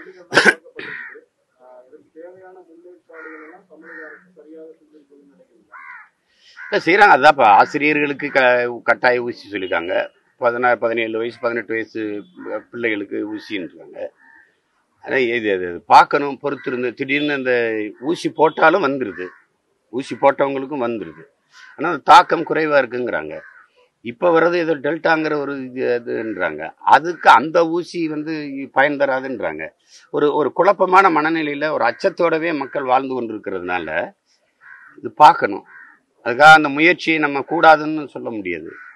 நடவடிக்கைகள் பார்க்கப்பட்டிருக்கு ஆஹ் இதற்கு தேவையான முன்னேற்பாடுகள் எல்லாம் தமிழக அரசு சரியாக செஞ்சிருக்குன்னு நினைக்கிறீங்களா இல்லை செய்கிறாங்க அதான் இப்போ ஆசிரியர்களுக்கு க கட்டாய ஊசி சொல்லியிருக்காங்க பதினாறு பதினேழு வயசு பதினெட்டு வயசு பிள்ளைகளுக்கு ஊசின்றாங்க ஆனால் இது அது பார்க்கணும் பொறுத்திருந்து திடீர்னு அந்த ஊசி போட்டாலும் வந்துடுது ஊசி போட்டவங்களுக்கும் வந்துடுது ஆனால் அது தாக்கம் குறைவாக இருக்குங்கிறாங்க இப்போ வர்றது ஏதோ டெல்டாங்கிற ஒரு இது அதுன்றாங்க அதுக்கு அந்த ஊசி வந்து பயன் தராதுன்றாங்க ஒரு ஒரு குழப்பமான மனநிலையில் ஒரு அச்சத்தோடவே மக்கள் வாழ்ந்து கொண்டிருக்கிறதுனால இது பார்க்கணும் அதுக்காக அந்த முயற்சியை நம்ம கூடாதுன்னு சொல்ல முடியாது